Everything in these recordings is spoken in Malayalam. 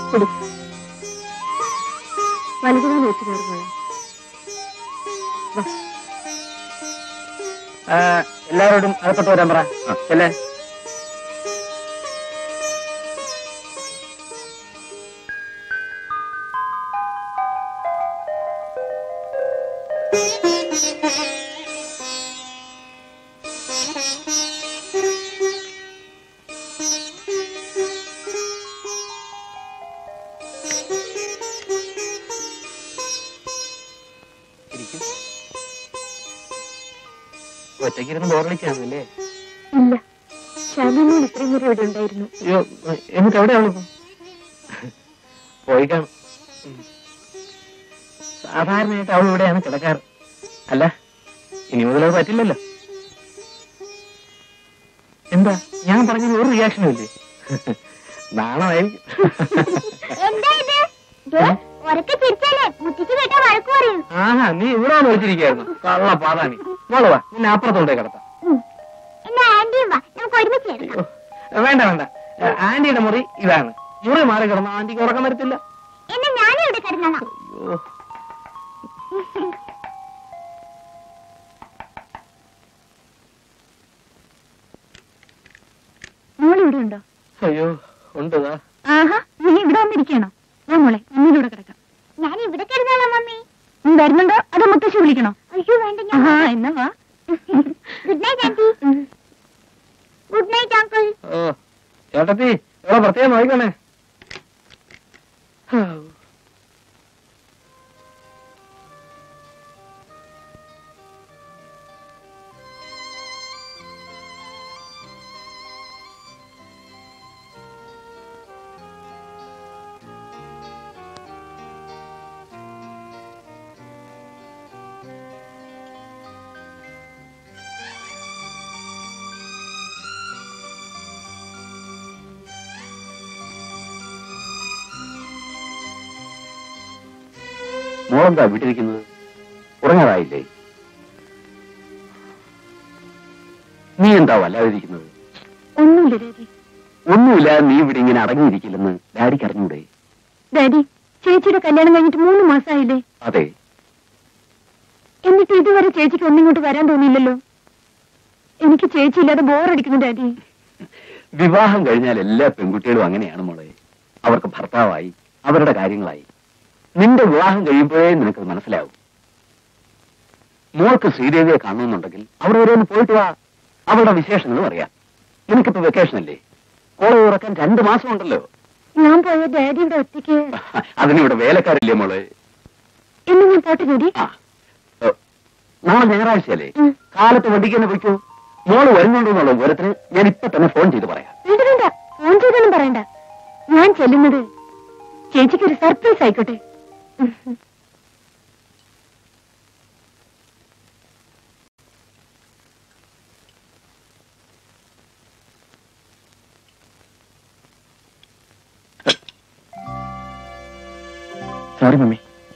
കുടി വലുതുകാലം വെച്ച് കയറുമ്പോഴേ എല്ലാവരോടും അകത്തോട്ട് വരാൻ പറ അല്ലേ ഒറ്റയ്ക്കിരുന്ന് ബോറടിക്കാണല്ലേ ഇല്ല ശ്യാമോൾ ഇത്രയും നേരം ഇവിടെ ഉണ്ടായിരുന്നു അയ്യോ എന്നിട്ട് എവിടെയാണ് പോയി കാണും ഉം. സാധാരണയായിട്ട് അവൾ ഇവിടെയാണ് കിടക്കാറ് അല്ല ഇനി മുതൽ അത് പറ്റില്ലല്ലോ എന്താ ഞാൻ പറഞ്ഞത് ഒരു റിയാക്ഷനും ഇല്ലേ നാണമായിരിക്കും എന്താ ഇത് ദേ, ഉറക്കെ ചിരിച്ചാലേ മുത്തിക്ക് കേട്ട വഴക്ക് പറയും ആഹാ നീ ഇവിടെ വന്ന് വിളിച്ചിരിക്കായിരുന്നു കള്ള പാതാണി മോള് വാ നിന്നെ അപ്പുറത്തോണ്ടേ കിടത്താം എന്നാ ആന്റിയും വാ നമുക്ക് ഒരുമിച്ച് ചേർക്കാം അയ്യോ, വേണ്ട വേണ്ട ഏ, ആന്റിയുടെ മുറി ഇതാണ് മുറി മാറി കിടന്ന ആന്റിക്ക് ഉറക്കം വരത്തില്ല എന്നാ ഞാനും ഇവിടെ കിടന്നോളാം അയ്യോ മോൾ ഇവിടെ ഉണ്ടോ അയ്യോ ഉണ്ടതാ ആഹാ നീ ഇവിടെ വന്നിരിക്കണോ വാ മോളെ ഒന്നിലൂടെ കിടക്കാം ഞാൻ ഇവിടെ കിടന്നോളാം മമ്മി നീ വരുന്നുണ്ടോ അതോ മുത്തശ്ശി വിളിക്കണോ അയ്യോ വേണ്ട ഞാൻ ആഹാ എന്നാ വാ good night aunty good night uncle ഓ ചേട്ടത്തി ഇവിടെ പ്രത്യേകം നോക്കണേ മോളെന്താ വീട്ടിരിക്കുന്നത് ഉറങ്ങാറായില്ലേ നീ എന്താ വല്ലാതിരിക്കുന്നത് ഒന്നുമില്ല ഡാഡി ഒന്നുമില്ലാതെ നീ ഇവിടെ ഇങ്ങനെ അടങ്ങിയിരിക്കില്ലെന്ന് ഡാഡിക്ക് അറിഞ്ഞൂടെ ഡാഡി ചേച്ചിയുടെ കല്യാണം കഴിഞ്ഞിട്ട് മൂന്ന് മാസമായില്ലേ അതെ എന്നിട്ട് ഇതുവരെ ചേച്ചിക്ക് ഒന്നിങ്ങോട്ട് വരാൻ തോന്നിയില്ലല്ലോ എനിക്ക് ചേച്ചി ഇല്ലാതെ ബോറടിക്കുന്നു ഡാഡി വിവാഹം കഴിഞ്ഞാൽ എല്ലാ പെൺകുട്ടികളും അങ്ങനെയാണ് മോളെ അവർക്ക് ഭർത്താവായി അവരുടെ കാര്യങ്ങളായി നിന്റെ വിവാഹം കഴിയുമ്പോഴേ നിനക്ക് മനസ്സിലാവും മോൾക്ക് ശ്രീദേവിയെ കാണണമെന്നുണ്ടെങ്കിൽ അവിടെ വരെ ഒന്ന് പോയിട്ട് വാ അവളുടെ വിശേഷങ്ങളും അറിയാം നിനക്കിപ്പോ വെക്കേഷൻ അല്ലേ കോളേജ് തുറക്കാൻ രണ്ടു മാസം ഉണ്ടല്ലോ ഞാൻ പോയ ഡാഡി ഇവിടെ ഒറ്റയ്ക്ക് അതിനിവിടെ വേലക്കാരില്ലേ മോളെ എന്ന് ഞാൻ പോട്ടെ ഡാഡി ആ ഏ, നാളെ ഞായറാഴ്ചയല്ലേ ഉം. കാലത്ത് വണ്ടിക്ക് തന്നെ പൊയ്ക്കോ മോള് വരുന്നുണ്ടെന്നുള്ള വിവരത്തിന് ഞാൻ ഇപ്പൊ തന്നെ ഫോൺ ചെയ്ത് പറയാം വേണ്ട വേണ്ട ഫോൺ ചെയ്തൊന്നും പറയണ്ട ഞാൻ ചെല്ലുന്നത് ചേച്ചിക്ക് ഒരു സർപ്രൈസ് ആയിക്കോട്ടെ സോറി മമ്മി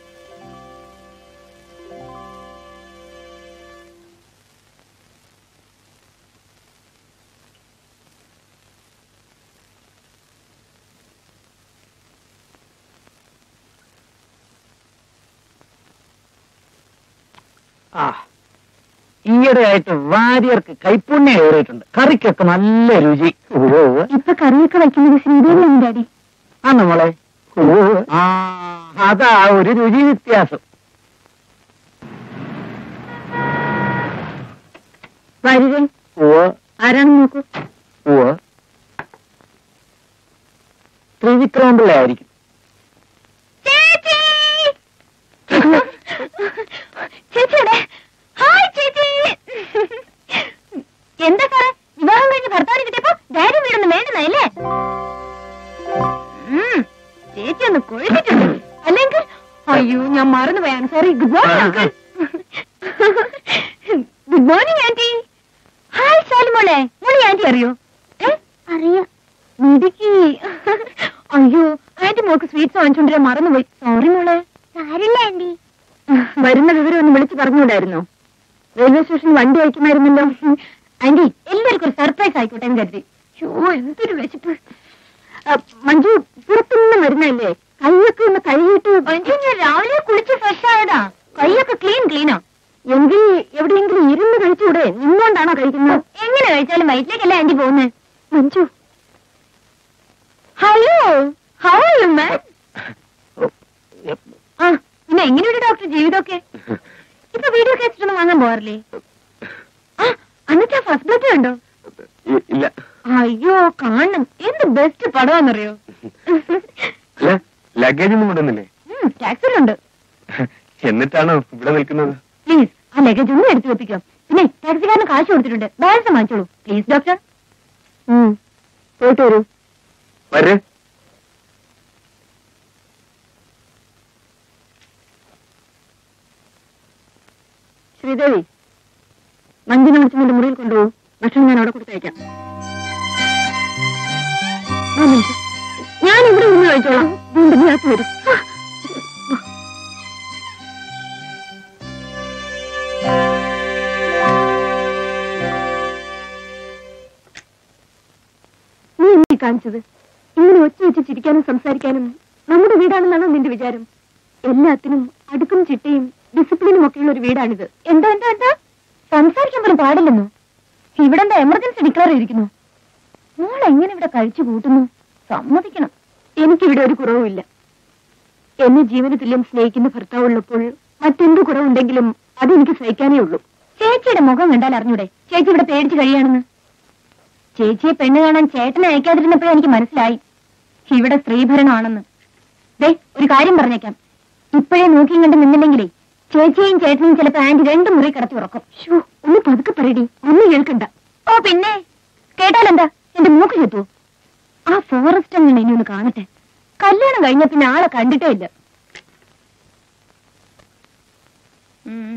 ആ ഈയിടെയായിട്ട് വാര്യർക്ക് കൈപ്പുണ്യം ഏറിയിട്ടുണ്ട് കറിക്കൊക്കെ നല്ല രുചി ഓ ഇപ്പൊ കറിയൊക്കെ വയ്ക്കുന്നത് ശ്രീദേവിയാണ് ഡാഡി ആ നമ്മളെ ആ അതാ ഒരു രുചി വ്യത്യാസം വാര്യരൻ ഓ ആരാണെന്ന് നോക്കൂ ഓ ത്രിവിക്രമപിള്ള ആയിരിക്കും ചേച്ചിയുടെ ഹായ് ചേച്ചി എന്താ സാറേ വിവാഹം കഴിഞ്ഞ് ഭർത്താവിന് കിട്ടിയപ്പോ ഡാഡി വീടൊന്നും വേണ്ടെന്നല്ലേ ചേച്ചി ഒന്ന് കൊഴുത്തിട്ടുണ്ട് അല്ലെങ്കിൽ അയ്യോ ഞാൻ മറന്നു പോയാണ് sorry good morning uncle good morning aunty hi ശാലിമോളെ മോളി ആന്റി അറിയോ ഏ അറിയാം മിടുക്കി അയ്യോ ആന്റി മോൾക്ക് സ്വീറ്റ്സ് വാങ്ങിച്ചോണ്ടിരാൻ മറന്നുപോയി സോറി മോളെ സാരില്ല ആന്റി വരുന്ന വിവരം ഒന്ന് വിളിച്ചു പറഞ്ഞുകൂടായിരുന്നോ റെയിൽവേ സ്റ്റേഷനിൽ വണ്ടി അയക്കുമായിരുന്നല്ലോ ആന്റി എല്ലാവർക്കും ഒരു സർപ്രൈസ് ആയിക്കോട്ടെ എന്ന് കരുതി ഷോ എന്തൊരു വിശപ്പ് ആ, മഞ്ജു പുറത്തുനിന്ന് മരുന്നല്ലേ എങ്ങനെ കഴിച്ചാലും വയറ്റിലേക്കല്ലേ ആന്റി പോകുന്നത് Manju hello how are you man ആ പിന്നെ എങ്ങനെയുണ്ട് ഡോക്ടർ ജീവിതമൊക്കെ ഇപ്പൊ വീഡിയോ കാസറ്റ് ഒന്നും വാങ്ങാൻ പോകാറില്ലേ ആ അന്നത്തെ ഫസ്റ്റ് ബ്ലഡ് ഉണ്ടോ ഇ- ഇല്ല അയ്യോ കാണണം എന്ത് ബെസ്റ്റ് പടമാണെന്നറിയോ അല്ല ലഗേജ് ഒന്നും കൊണ്ടുവന്നില്ലേ ടാക്സിലുണ്ട് എന്നിട്ടാണോ ഇവിടെ നിൽക്കുന്നത് പ്ലീസ് ആ ലഗേജ് ഒന്ന് എടുത്തു വെപ്പിക്കോ പിന്നെ ടാക്സിക്കാരന് കാശ് കൊടുത്തിട്ടുണ്ട് ബാലൻസ് വാങ്ങിച്ചോളൂ പ്ലീസ് ഡോക്ടർ പോയിട്ട് വരൂ വരെ ശ്രീദേവി മഞ്ജിനെ വിളിച്ച് നിന്റെ മുറിയിൽ കൊണ്ടുപോകും ഭക്ഷണം ഞാൻ അവിടെ കൊടുത്തയക്കാം വാ മഞ്ജു. ഞാൻ ഇവിടെ നിന്ന് കഴിച്ചോളാം വീണ്ടും നീ അകത്ത് വരും ആ. നീ എന്നെ കാണിച്ചത് ഇങ്ങനെ ഒച്ച വെച്ച് ചിരിക്കാനും സംസാരിക്കാനും നമ്മുടെ വീടാണെന്നാണോ നിന്റെ വിചാരം എല്ലാത്തിനും അടുക്കും ചിട്ടയും ഡിസിപ്ലിനും ഒക്കെയുള്ള ഒരു വീടാണിത് എന്താ എന്താ എന്താ സംസാരിക്കാൻ പോലും പാടില്ലെന്നോ ഇവിടെ എന്താ എമർജൻസി ഡിക്ലെയർ ചെയ്തിരിക്കുന്നു മോൾ എങ്ങനെ ഇവിടെ കഴിച്ചു കൂട്ടുന്നു സമ്മതിക്കണം എനിക്കിവിടെ ഒരു കുറവുമില്ല എന്നെ ജീവന തുല്യം സ്നേഹിക്കുന്ന ഭർത്താവുള്ളപ്പോൾ മറ്റെന്ത് കുറവുണ്ടെങ്കിലും അതെനിക്ക് സഹിക്കാനേ ഉള്ളൂ ചേച്ചിയുടെ മുഖം കണ്ടാൽ അറിഞ്ഞൂടെ ചേച്ചി ഇവിടെ പേടിച്ച് കഴിയാണെന്ന് ചേച്ചിയെ പെണ്ണ് കാണാൻ ചേട്ടനെ അയക്കാതിരുന്നപ്പോഴേ എനിക്ക് മനസ്സിലായി ഇവിടെ സ്ത്രീഭരണമാണെന്ന് ദേ ഒരു കാര്യം പറഞ്ഞേക്കാം ഇപ്പോഴേ നോക്കിയും കണ്ട് നിന്നില്ലെങ്കിലേ ചേച്ചിയും ചേട്ടനെയും ചിലപ്പോ ആന്റി രണ്ട് മുറി കിടത്തി ഉറക്കും ഷോ ഒന്ന് പതുക്കെ പറയടി ഒന്ന് കേൾക്കണ്ട ഓ പിന്നെ കേട്ടാലെന്താ എന്റെ മൂക്ക് ചെത്തു ആ ഫോറസ്റ്റ് അങ്ങനെ ഇനി ഒന്ന് കാണട്ടെ കല്യാണം കഴിഞ്ഞ പിന്നെ ആളെ കണ്ടിട്ടേ ഇല്ല ഉം.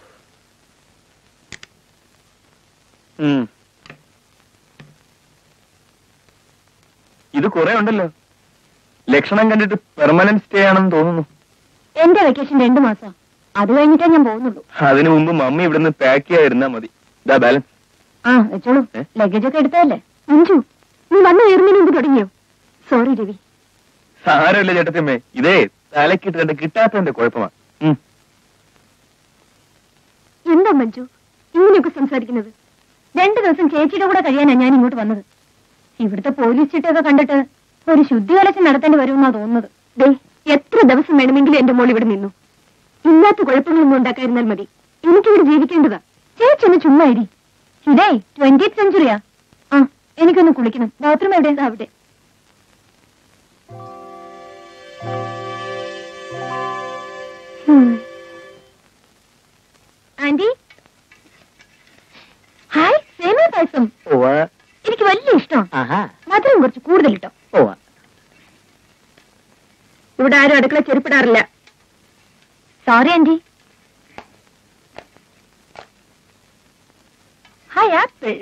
ഇത് കുറെ ഉണ്ടല്ലോ ലക്ഷണം കണ്ടിട്ട് പെർമനന്റ് സ്റ്റേ ആണെന്ന് തോന്നുന്നു എന്റെ വെക്കേഷൻ രണ്ടു മാസം അത് കഴിഞ്ഞിട്ടേ ഞാൻ പോകുന്നുള്ളൂ അതിനു മുമ്പ് മമ്മി ഇവിടുന്ന് പാക്ക് ചെയ്യാതിരുന്നാ മതി ഇതാ ബാലൻസ് ആ വെച്ചോളൂ ഏ? ലഗേജ് ഒക്കെ എടുത്തതല്ലേ മഞ്ജു നീ വന്നു കയറുന്നതിന് മുമ്പ് തുടങ്ങിയോ സോറി രവി സാരമില്ല ചേട്ടത്തിയമ്മേ ഇതേ തലക്കിട്ട് കണ്ട് കിട്ടാത്തതിന്റെ കുഴപ്പമാ ഉം. എന്താ മഞ്ജു ഇങ്ങനെയൊക്കെ സംസാരിക്കുന്നത് രണ്ടു ദിവസം ചേച്ചിയുടെ കൂടെ കഴിയാനാ ഞാൻ ഇങ്ങോട്ട് വന്നത് ഇവിടുത്തെ പോലീസ് ചിട്ടയൊക്കെ കണ്ടിട്ട് ഒരു ശുദ്ധി കലശം നടത്തേണ്ടി വരുമെന്നാ തോന്നുന്നത് ദേ എത്ര ദിവസം വേണമെങ്കിലും എന്റെ മോൾ ഇവിടെ നിന്നു ഇല്ലാത്ത കുഴപ്പങ്ങളൊന്നും ഉണ്ടാക്കാതിരുന്നാൽ മതി എനിക്കിവിടെ ജീവിക്കേണ്ടതാ ചേച്ചി ഒന്ന് ചുമ്മാ ഇരി ഇതേ ട്വന്റി സെഞ്ചുറിയാ ആ എനിക്കൊന്ന് കുളിക്കണം ബാത്റൂം എവിടെയാ അവിടെ ആന്റി ഹായ് സേമിയ പായസം എനിക്ക് വലിയ ഇഷ്ടമാണ് മധുരം കുറച്ച് കൂടുതൽ ഇട്ടോ ഇവിടെ ആരും അടുക്കള ചെരുപ്പിടാറില്ല സോറി ആന്റി ഹായ് ആപ്പിൾ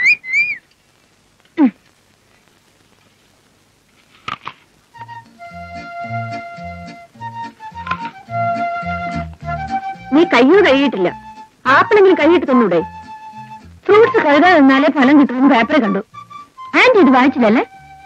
നീ കയ്യോ കഴിയിട്ടില്ല ആപ്പിളെങ്കിലും കൈയിട്ട് തന്നൂടെ ഫ്രൂട്ട്സ് കഴുകാതെ നിന്നാലേ ഫലം കിട്ടുമെന്ന് പേപ്പറെ കണ്ടു ആന്റി ഇത് വായിച്ചില്ലല്ലേ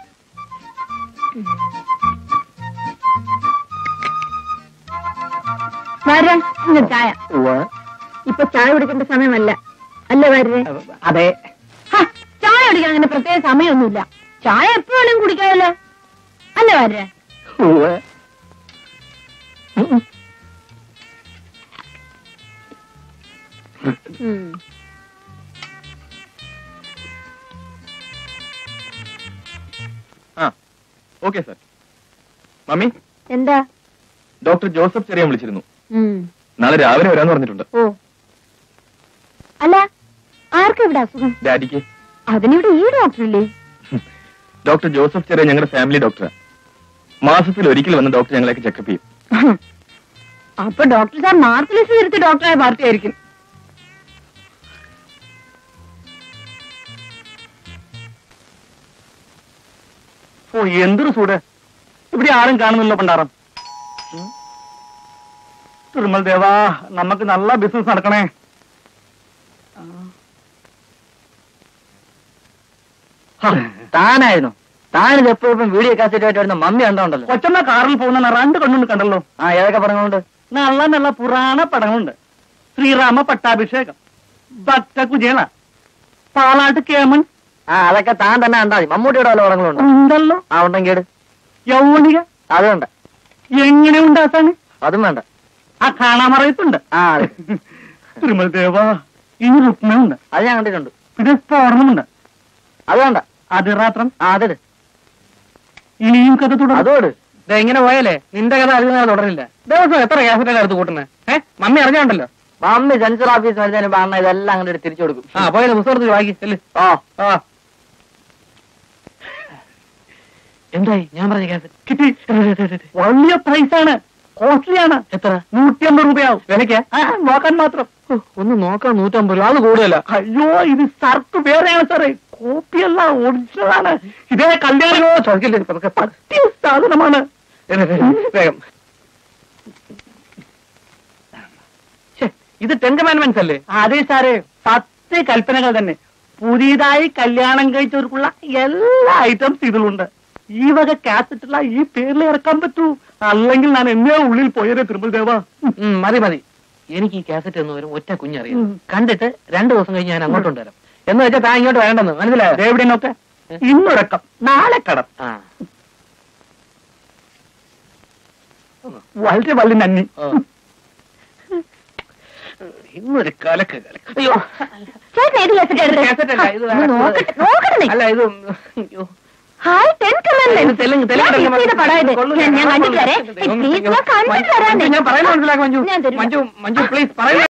വരാൻ ഇന്ന് ചായ ഇപ്പൊ ചായ കുടിക്കേണ്ട സമയമല്ല അല്ലേ വരേ അതെ ചായ കുടിക്കാൻ അങ്ങനെ പ്രത്യേക സമയമൊന്നുമില്ല ചായ എപ്പോ വേണമെങ്കിലും കുടിക്കാമല്ലോ അല്ലേ വരേ ആ ഓക്കെ സാർ മമ്മി എന്താ ഡോക്ടർ ജോസഫ് ചെറിയാൻ വിളിച്ചിരുന്നു ഉം. നാളെ രാവിലെ വരാന്ന് പറഞ്ഞിട്ടുണ്ട് ഓ അല്ല ആർക്കും ഇവിടെ അസുഖം ഡാഡിക്ക് അതിനിവിടെ ഈ ഡോക്ടറില്ലേ ഡോക്ടർ ജോസഫ് ചെറിയ ഞങ്ങളുടെ ഫാമിലി ഡോക്ടറാണ് മാസത്തിൽ ഒരിക്കൽ വന്ന് ഡോക്ടർ ഞങ്ങളെയൊക്കെ ചെക്കപ്പ് ചെയ്യും അപ്പൊ ഡോക്ടർ സാർ മാർക്ക് ലിസ്റ്റ് തിരുത്തി ഡോക്ടറായ പാർട്ടി ആയിരിക്കും ഓ എന്തൊരു സൂട് ഇവിടെ ആരും കാണുന്നില്ല പണ്ടാറം തിരുമൽ ദേവാ നമുക്ക് നല്ല ബിസിനസ് നടക്കണേ താനായിരുന്നു താനിത് എപ്പോഴും വീഡിയോ കാസറ്റ് ആയിട്ട് വരുന്ന മമ്മി കണ്ടോണ്ടല്ലോ കൊച്ചമ്മ കാറിൽ പോകുന്ന രണ്ട് കണ്ണുണ്ട് കണ്ടല്ലോ ആ ഏതൊക്കെ പടങ്ങളുണ്ട് നല്ല നല്ല പുരാണ പടങ്ങളുണ്ട് ശ്രീരാമ പട്ടാഭിഷേകം ഭക്ത കുചേള പാലാട്ട് കേമൻ ആ അതൊക്കെ താൻ തന്നെ കണ്ടാ മതി മമ്മൂട്ടിയുടെ വല്ല പടങ്ങളുണ്ട് ഉണ്ടല്ലോ ആ ഉണ്ടെങ്കിൽ യൗവനിക അതുണ്ട് എങ്ങനെ ഉണ്ടാക്കാന് അതും വേണ്ട ആ കാണാമറയത്തുണ്ട് ആ അതെ തിരുമല ദേവ ഇനി രുക്മയുണ്ട് അത് ഞാൻ കണ്ടിട്ടുണ്ട് പിന്നെ സ്ഫോടനമുണ്ട് അത് വേണ്ട അതിറാത്രം ആ അതിട് ഇനിയും കഥ തുടരും അതോട് ഇങ്ങനെ പോയാലേ നിന്റെ കഥ അധികം തുടരില്ല ദിവസം എത്ര ഗ്യാസിന്റെ അടുത്ത് കൂട്ടുന്നത് ഏഹ് മമ്മി അറിഞ്ഞോണ്ടല്ലോ മമ്മി സെൻസർ ഓഫീസ് വരുന്നതിന് പറഞ്ഞ ഇതെല്ലാം അങ്ങോട്ട് തിരിച്ചു കൊടുക്കും ആ പോയാലും പുസ്തകത്തിൽ വായിക്കി ചെല്ല് ഓ ആ എന്തായി ഞാൻ പറഞ്ഞ ഗ്യാസ് കിട്ടി വലിയ പ്രൈസ് ആണ് കോസ്റ്റ്ലി ആണ് എത്ര നൂറ്റി അമ്പത് രൂപയാവും വിലക്ക് നോക്കാൻ മാത്രം ഓ, ഒന്ന് നോക്കാൻ നൂറ്റമ്പത് രൂപ അത് കൂടുതല അയ്യോ ഇത് സർക്ക് വേറെയാണ് സാറേ കോപ്പിയല്ല ഒറിജിനൽ ആണ് ഇതേ കല്യാണമോ ചോദിക്കില്ല നമുക്ക് പറ്റിയ സാധനമാണ് വേഗം ശ്ശെ, ഇത് ടെൻ കമാൻഡ്മെന്റ്സ് അല്ലേ അതെ സാറേ പത്ത് കൽപ്പനകൾ തന്നെ പുതിയതായി കല്യാണം കഴിച്ചവർക്കുള്ള എല്ലാ ഐറ്റംസ് ഇതിലുണ്ട് ഈ വക കാസറ്റുള്ള ഈ പേരിൽ ഇറക്കാൻ പറ്റൂ അല്ലെങ്കിൽ ഞാൻ എന്നേ ഉള്ളിൽ പോയതേ തിരുമൽ ദേവ മതി മതി എനിക്ക് ഈ കാസറ്റ് എന്ന് വരും ഒറ്റ കുഞ്ഞറിയാം കണ്ടിട്ട് രണ്ടു ദിവസം കഴിഞ്ഞ് ഞാൻ അങ്ങോട്ട് വരാം എന്ന് വെച്ചാൽ താൻ ഇങ്ങോട്ട് വരണ്ടെന്ന് മനസ്സിലായോ എവിടെയൊക്കെ ഇന്നുറക്കം നാളെ കടം ആ വളരെ വളരെ നന്ദി ഇന്നൊരു കലക്ക് കലക്ക് അയ്യോ ചേട്ടൻ ഏത് cassette ആ എടുത്തത്? cassette അല്ല, ഇത് ആ, ഒന്ന് നോക്കട്ടെ, നോക്കട്ടെ നീ. അല്ല ഇത് അയ്യോ ഹായ് ടെൻ കമാൻഡ്മെന്റ് ഇത് തെലുങ്ക് തെലുങ്ക് ഞാൻ ചെയ്ത പടം ഇത് കൊള്ളില്ല. ഞാൻ ഞാൻ കണ്ടിട്ട് വരാം ദൈവം പ്ലീസ് ഞാൻ കണ്ടിട്ട് വരാനേ ഞാൻ പറയുന്നത് മനസ്സിലാക്കാം മഞ്ജു ഞാൻ തരില്ല. മഞ്ജു മഞ്ജു പ്ലീസ് പറയുന്നത്